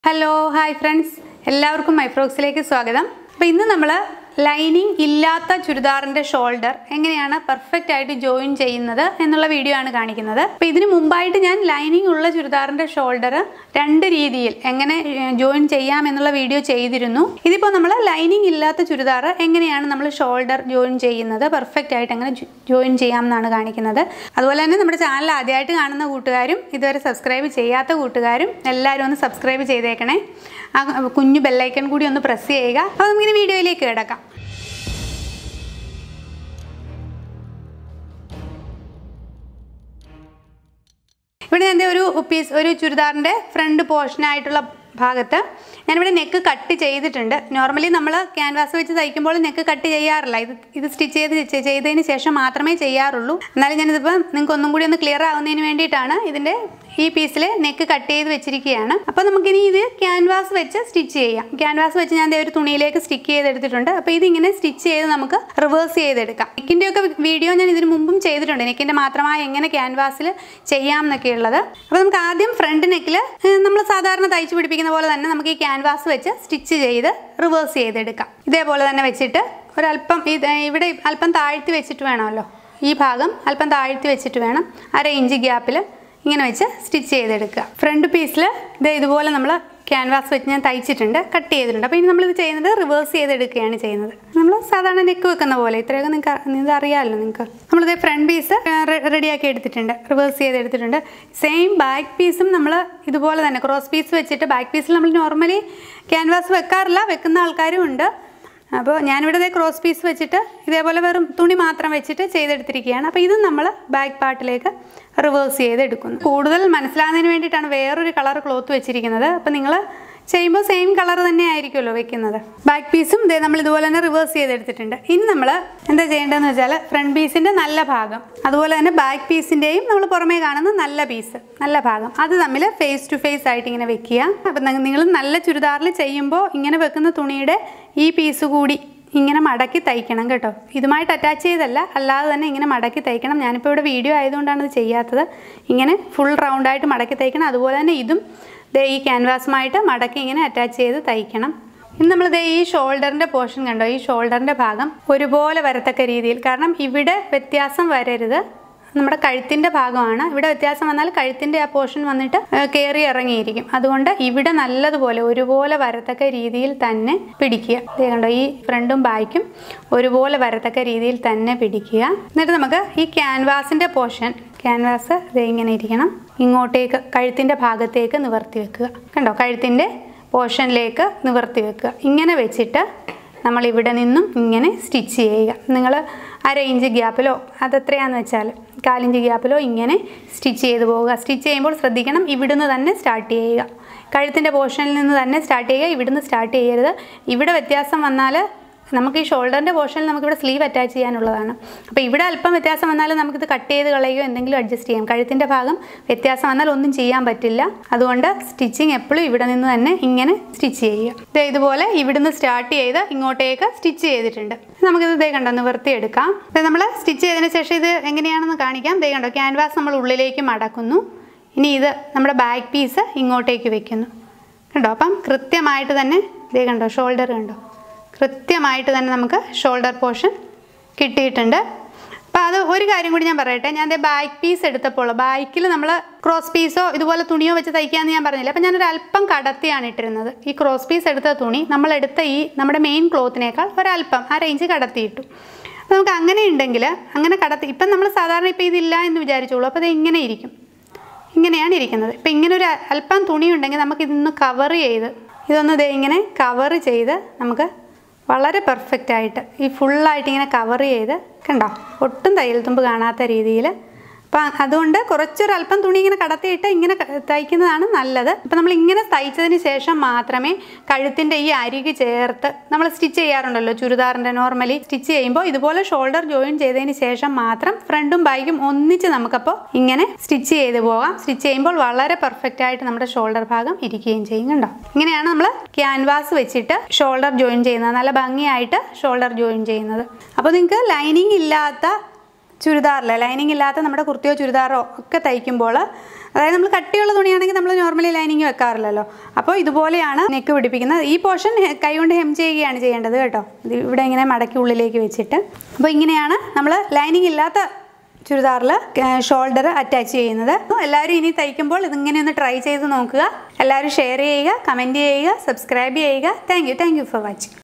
hello hi friends എല്ലാവർക്കും മൈഫ്രോക്സിലേക്ക് സ്വാഗതം അപ്പോൾ ഇന്ന് നമ്മൾ ലൈനിങ് ഇല്ലാത്ത ചുരിദാറിൻ്റെ ഷോൾഡർ എങ്ങനെയാണ് പെർഫെക്റ്റ് ആയിട്ട് ജോയിൻ ചെയ്യുന്നത് എന്നുള്ള വീഡിയോ ആണ് കാണിക്കുന്നത് അപ്പോൾ ഇതിന് മുമ്പായിട്ട് ഞാൻ ലൈനിങ് ഉള്ള ചുരിദാറിൻ്റെ ഷോൾഡർ രണ്ട് രീതിയിൽ എങ്ങനെ ജോയിൻ ചെയ്യാം എന്നുള്ള വീഡിയോ ചെയ്തിരുന്നു ഇതിപ്പോൾ നമ്മൾ ലൈനിങ് ഇല്ലാത്ത ചുരിദാർ എങ്ങനെയാണ് നമ്മൾ ഷോൾഡർ ജോയിൻ ചെയ്യുന്നത് പെർഫെക്റ്റ് ആയിട്ട് എങ്ങനെ ജോയിൻ ചെയ്യാം എന്നാണ് കാണിക്കുന്നത് അതുപോലെ തന്നെ നമ്മുടെ ചാനൽ ആദ്യമായിട്ട് കാണുന്ന കൂട്ടുകാരും ഇതുവരെ സബ്സ്ക്രൈബ് ചെയ്യാത്ത കൂട്ടുകാരും എല്ലാവരും ഒന്ന് സബ്സ്ക്രൈബ് ചെയ്തേക്കണേ ആ കുഞ്ഞു ബെല്ലൈക്കൺ കൂടി ഒന്ന് പ്രസ് ചെയ്യുക അപ്പോൾ നമുക്കിനി വീഡിയോയിലേക്ക് കിടക്കാം ഇവിടെ എൻ്റെ ഒരു പീസ് ഒരു ചുരിദാറിൻ്റെ ഫ്രണ്ട് പോർഷനായിട്ടുള്ള ഭാഗത്ത് ഞാനിവിടെ നെക്ക് കട്ട് ചെയ്തിട്ടുണ്ട് നോർമലി നമ്മൾ ക്യാൻവാസ് വെച്ച് തയ്ക്കുമ്പോൾ നെക്ക് കട്ട് ചെയ്യാറില്ല ഇത് ഇത് സ്റ്റിച്ച് ചെയ്ത് ചെ- ചെയ്തതിന് ശേഷം മാത്രമേ ചെയ്യാറുള്ളൂ എന്നാലും ഞാനിതിപ്പോൾ നിങ്ങൾക്ക് ഒന്നും കൂടി ഒന്ന് ക്ലിയർ ആവുന്നതിന് വേണ്ടിയിട്ടാണ് ഇതിൻ്റെ ഈ പീസിൽ നെക്ക് കട്ട് ചെയ്ത് വെച്ചിരിക്കുകയാണ് അപ്പോൾ നമുക്കിനി ഇത് ക്യാൻവാസ് വെച്ച് സ്റ്റിച്ച് ചെയ്യാം ക്യാൻവാസ് വെച്ച് ഞാൻ ദേ ഒരു തുണിയിലേക്ക് സ്റ്റിക്ക് ചെയ്തെടുത്തിട്ടുണ്ട് അപ്പോൾ ഇതിങ്ങനെ സ്റ്റിച്ച് ചെയ്ത് നമുക്ക് റിവേഴ്സ് ചെയ്തെടുക്കാം നെക്കിൻ്റെ ഒക്കെ വീഡിയോ ഞാൻ ഇതിന് മുമ്പും ചെയ്തിട്ടുണ്ട് നെക്കിൻ്റെ മാത്രമായി എങ്ങനെ ക്യാൻവാസിൽ ചെയ്യാം എന്നൊക്കെ ഉള്ളത് അപ്പോൾ നമുക്ക് ആദ്യം ഫ്രണ്ട് നെക്കിൽ നമ്മൾ സാധാരണ തയ്ച്ച് പിടിപ്പിക്കുന്ന പോലെ തന്നെ നമുക്ക് ഈ ക്യാൻവാസ് വെച്ച് സ്റ്റിച്ച് ചെയ്ത് റിവേഴ്സ് ചെയ്തെടുക്കാം ഇതേപോലെ തന്നെ വെച്ചിട്ട് ഒരല്പം ഇത് ഇവിടെ അല്പം താഴ്ത്തി വെച്ചിട്ട് വേണമല്ലോ ഈ ഭാഗം അല്പം താഴ്ത്തി വെച്ചിട്ട് വേണം അര ഇഞ്ച് ഗ്യാപ്പിൽ ഇങ്ങനെ വെച്ച് സ്റ്റിച്ച് ചെയ്തെടുക്കുക ഫ്രണ്ട് പീസിൽ ഇത് ഇതുപോലെ നമ്മൾ ക്യാൻവാസ് വെച്ച് ഞാൻ തയ്ച്ചിട്ടുണ്ട് കട്ട് ചെയ്തിട്ടുണ്ട് അപ്പോൾ ഇനി നമ്മളിത് ചെയ്യുന്നത് റിവേഴ്സ് ചെയ്തെടുക്കുകയാണ് ചെയ്യുന്നത് നമ്മൾ സാധാരണ നെക്ക് വെക്കുന്ന പോലെ ഇത്രയൊക്കെ നിങ്ങൾക്ക് ഇത് അറിയാമല്ലോ നിങ്ങൾക്ക് നമ്മളിത് ഫ്രണ്ട് പീസ് റെഡിയാക്കി എടുത്തിട്ടുണ്ട് റിവേഴ്സ് ചെയ്തെടുത്തിട്ടുണ്ട് സെയിം ബാക്ക് പീസും നമ്മൾ ഇതുപോലെ തന്നെ ക്രോസ് പീസ് വെച്ചിട്ട് ബാക്ക് പീസിൽ നമ്മൾ നോർമലി ക്യാൻവാസ് വെക്കാറില്ല വെക്കുന്ന ആൾക്കാരും ഉണ്ട് അപ്പോൾ ഞാനിവിടെ ദേ ക്രോസ് പീസ് വെച്ചിട്ട് ഇതേപോലെ വെറും തുണി മാത്രം വെച്ചിട്ട് ചെയ്തെടുത്തിരിക്കുകയാണ് അപ്പോൾ ഇത് നമ്മൾ ബാക്ക് പാർട്ടിലേക്ക് റിവേഴ്സ് ചെയ്തെടുക്കുന്നു കൂടുതൽ മനസ്സിലാകുന്നതിന് വേണ്ടിയിട്ടാണ് വേറൊരു കളർ ക്ലോത്ത് വെച്ചിരിക്കുന്നത് അപ്പോൾ നിങ്ങൾ ചെയ്യുമ്പോൾ സെയിം കളർ തന്നെ ആയിരിക്കുമല്ലോ വെക്കുന്നത് ബാക്ക് പീസും ഇതേ നമ്മൾ ഇതുപോലെ തന്നെ റിവേഴ്സ് ചെയ്തെടുത്തിട്ടുണ്ട് ഇനി നമ്മൾ എന്താ ചെയ്യേണ്ടതെന്ന് വെച്ചാൽ ഫ്രണ്ട് പീസിൻ്റെ നല്ല ഭാഗം അതുപോലെ തന്നെ ബാക്ക് പീസിൻ്റെയും നമ്മൾ പുറമേ കാണുന്ന നല്ല പീസ് നല്ല ഭാഗം അത് തമ്മിൽ ഫേസ് ടു ഫേസ് ആയിട്ട് ഇങ്ങനെ വെക്കുക അപ്പം നിങ്ങൾ നല്ല ചുരിദാറിൽ ചെയ്യുമ്പോൾ ഇങ്ങനെ വെക്കുന്ന തുണിയുടെ ഈ പീസ് കൂടി ഇങ്ങനെ മടക്കി തയ്ക്കണം കേട്ടോ ഇതുമായിട്ട് അറ്റാച്ച് ചെയ്തല്ല അല്ലാതെ തന്നെ ഇങ്ങനെ മടക്കി തയ്ക്കണം ഞാനിപ്പോൾ ഇവിടെ വീഡിയോ ആയതുകൊണ്ടാണ് ഇത് ചെയ്യാത്തത് ഇങ്ങനെ ഫുൾ റൗണ്ടായിട്ട് മടക്കി തയ്ക്കണം അതുപോലെ തന്നെ ഇതും ദേ ഈ ക്യാൻവാസുമായിട്ട് മടക്കി ഇങ്ങനെ അറ്റാച്ച് ചെയ്ത് തയ്ക്കണം ഇനി നമ്മൾ ദേ ഈ ഷോൾഡറിൻ്റെ പോർഷൻ കണ്ടോ ഈ ഷോൾഡറിൻ്റെ ഭാഗം ഒരുപോലെ വരത്തക്ക രീതിയിൽ കാരണം ഇവിടെ വ്യത്യാസം വരരുത് നമ്മുടെ കഴുത്തിൻ്റെ ഭാഗമാണ് ഇവിടെ വ്യത്യാസം വന്നാൽ കഴുത്തിൻ്റെ ആ പോർഷൻ വന്നിട്ട് കയറി ഇറങ്ങിയിരിക്കും അതുകൊണ്ട് ഇവിടെ നല്ലതുപോലെ ഒരുപോലെ വരത്തക്ക രീതിയിൽ തന്നെ പിടിക്കുക ദേ കണ്ടോ ഈ ഫ്രണ്ടും ബാക്കും ഒരുപോലെ വരത്തക്ക രീതിയിൽ തന്നെ പിടിക്കുക എന്നിട്ട് നമുക്ക് ഈ ക്യാൻവാസിൻ്റെ പോർഷൻ ക്യാൻവാസ് ദേ ഇങ്ങനെ ഇരിക്കണം ഇങ്ങോട്ടേക്ക് കഴുത്തിൻ്റെ ഭാഗത്തേക്ക് നിവർത്തി വെക്കുക കണ്ടോ കഴുത്തിൻ്റെ പോർഷനിലേക്ക് നിവർത്തി വെക്കുക ഇങ്ങനെ വെച്ചിട്ട് നമ്മൾ ഇവിടെ നിന്നും ഇങ്ങനെ സ്റ്റിച്ച് ചെയ്യുക നിങ്ങൾ അര ഇഞ്ച് ഗ്യാപ്പിലോ അതെത്രയാന്ന് വെച്ചാൽ കാലിഞ്ച് ഗ്യാപ്പിലോ ഇങ്ങനെ സ്റ്റിച്ച് ചെയ്ത് പോവുക സ്റ്റിച്ച് ചെയ്യുമ്പോൾ ശ്രദ്ധിക്കണം ഇവിടുന്ന് തന്നെ സ്റ്റാർട്ട് ചെയ്യുക കഴുത്തിൻ്റെ പോർഷനിൽ നിന്ന് തന്നെ സ്റ്റാർട്ട് ചെയ്യുക ഇവിടുന്ന് സ്റ്റാർട്ട് ചെയ്യരുത് ഇവിടെ വ്യത്യാസം വന്നാൽ നമുക്ക് ഈ ഷോൾഡറിൻ്റെ പോർഷനിൽ നമുക്കിവിടെ സ്ലീവ് അറ്റാച്ച് ചെയ്യാനുള്ളതാണ് അപ്പോൾ ഇവിടെ അല്പം വ്യത്യാസം വന്നാൽ നമുക്കിത് കട്ട് ചെയ്ത് കളയുകയോ എന്തെങ്കിലും അഡ്ജസ്റ്റ് ചെയ്യാം കഴുത്തിൻ്റെ ഭാഗം വ്യത്യാസം വന്നാൽ ഒന്നും ചെയ്യാൻ പറ്റില്ല അതുകൊണ്ട് സ്റ്റിച്ചിങ് എപ്പോഴും ഇവിടെ നിന്ന് തന്നെ ഇങ്ങനെ സ്റ്റിച്ച് ചെയ്യുക ദേ ഇതുപോലെ ഇവിടുന്ന് സ്റ്റാർട്ട് ചെയ്ത് ഇങ്ങോട്ടേക്ക് സ്റ്റിച്ച് ചെയ്തിട്ടുണ്ട് നമുക്കിത് ദേ കണ്ടോ നിവർത്തിയെടുക്കാം ഇത് നമ്മൾ സ്റ്റിച്ച് ചെയ്തതിന് ശേഷം ഇത് എങ്ങനെയാണെന്ന് കാണിക്കാം ദേ കണ്ടോ ക്യാൻവാസ് നമ്മൾ ഉള്ളിലേക്ക് മടക്കുന്നു ഇനി ഇത് നമ്മുടെ ബാക്ക് പീസ് ഇങ്ങോട്ടേക്ക് വെക്കുന്നു കണ്ടോ അപ്പം കൃത്യമായിട്ട് തന്നെ ദേ കണ്ടോ ഷോൾഡർ കണ്ടോ കൃത്യമായിട്ട് തന്നെ നമുക്ക് ഷോൾഡർ പോർഷൻ കിട്ടിയിട്ടുണ്ട് അപ്പോൾ അത് ഒരു കാര്യം കൂടി ഞാൻ പറയട്ടെ ഞാൻ ദേ ബാക്ക് പീസ് എടുത്തപ്പോൾ ബാക്കിൽ നമ്മൾ ക്രോസ് പീസോ ഇതുപോലെ തുണിയോ വെച്ച് തയ്ക്കാമെന്ന് ഞാൻ പറഞ്ഞില്ല അപ്പോൾ ഞാനൊരു അല്പം കടത്തിയാണ് ഇട്ടിരുന്നത് ഈ ക്രോസ് പീസ് എടുത്ത തുണി നമ്മൾ എടുത്ത ഈ നമ്മുടെ മെയിൻ ക്ലോത്തിനേക്കാൾ ഒരല്പം ആ റേഞ്ച് കടത്തിയിട്ടു അപ്പോൾ നമുക്ക് അങ്ങനെ ഉണ്ടെങ്കിൽ അങ്ങനെ കടത്തി ഇപ്പം നമ്മൾ സാധാരണ ഇപ്പോൾ ഇതില്ല എന്ന് വിചാരിച്ചോളൂ അപ്പോൾ ഇത് ഇങ്ങനെ ഇരിക്കും ഇങ്ങനെയാണ് ഇരിക്കുന്നത് ഇപ്പം ഇങ്ങനെ ഒരു അല്പം തുണി ഉണ്ടെങ്കിൽ നമുക്ക് ഇതൊന്ന് കവർ ചെയ്ത് ഇതൊന്ന് ദേ ഇങ്ങനെ കവർ ചെയ്ത് നമുക്ക് വളരെ പെർഫെക്റ്റ് ആയിട്ട് ഈ ഫുള്ളായിട്ട് ഇങ്ങനെ കവർ ചെയ്ത് കണ്ടോ ഒട്ടും തയ്യൽ തുമ്പ് കാണാത്ത രീതിയിൽ അപ്പം അതുകൊണ്ട് കുറച്ചൊരല്പം തുണി ഇങ്ങനെ കടത്തിയിട്ട് ഇങ്ങനെ ക- തയ്ക്കുന്നതാണ് നല്ലത് അപ്പം നമ്മൾ ഇങ്ങനെ തയ്ച്ചതിന് ശേഷം മാത്രമേ കഴുത്തിൻ്റെ ഈ അരിക് ചേർത്ത് നമ്മൾ സ്റ്റിച്ച് ചെയ്യാറുണ്ടല്ലോ ചുരിദാറിൻ്റെ നോർമലി സ്റ്റിച്ച് ചെയ്യുമ്പോൾ ഇതുപോലെ ഷോൾഡർ ജോയിൻ ചെയ്തതിന് ശേഷം മാത്രം ഫ്രണ്ടും ബാക്കും ഒന്നിച്ച് നമുക്കപ്പോൾ ഇങ്ങനെ സ്റ്റിച്ച് ചെയ്ത് പോകാം സ്റ്റിച്ച് ചെയ്യുമ്പോൾ വളരെ പെർഫെക്റ്റ് ആയിട്ട് നമ്മുടെ ഷോൾഡർ ഭാഗം ഇരിക്കുകയും ചെയ്യും കണ്ടോ ഇങ്ങനെയാണ് നമ്മൾ ക്യാൻവാസ് വെച്ചിട്ട് ഷോൾഡർ ജോയിൻ ചെയ്യുന്നത് നല്ല ഭംഗിയായിട്ട് ഷോൾഡർ ജോയിൻ ചെയ്യുന്നത് അപ്പോൾ നിങ്ങൾക്ക് ലൈനിങ് ഇല്ലാത്ത ചുരിദാറിൽ ലൈനിങ് ഇല്ലാത്ത നമ്മുടെ കുർത്തിയോ ചുരിദാറോ ഒക്കെ തയ്ക്കുമ്പോൾ അതായത് നമ്മൾ കട്ടിയുള്ള തുണിയാണെങ്കിൽ നമ്മൾ നോർമലി ലൈനിങ് വെക്കാറില്ലല്ലോ അപ്പോൾ ഇതുപോലെയാണ് നെക്ക് പിടിപ്പിക്കുന്നത് ഈ പോർഷൻ കൈ കൊണ്ട് ഹെം ചെയ്യുകയാണ് ചെയ്യേണ്ടത് കേട്ടോ ഇത് ഇവിടെ ഇങ്ങനെ മടക്കി ഉള്ളിലേക്ക് വെച്ചിട്ട് അപ്പോൾ ഇങ്ങനെയാണ് നമ്മൾ ലൈനിങ് ഇല്ലാത്ത ചുരിദാറിൽ ഷോൾഡർ അറ്റാച്ച് ചെയ്യുന്നത് അപ്പോൾ എല്ലാവരും ഇനി തയ്ക്കുമ്പോൾ ഇതിങ്ങനെ ഒന്ന് ട്രൈ ചെയ്ത് നോക്കുക എല്ലാവരും ഷെയർ ചെയ്യുക കമൻറ്റ് ചെയ്യുക സബ്സ്ക്രൈബ് ചെയ്യുക thank you thank you for watching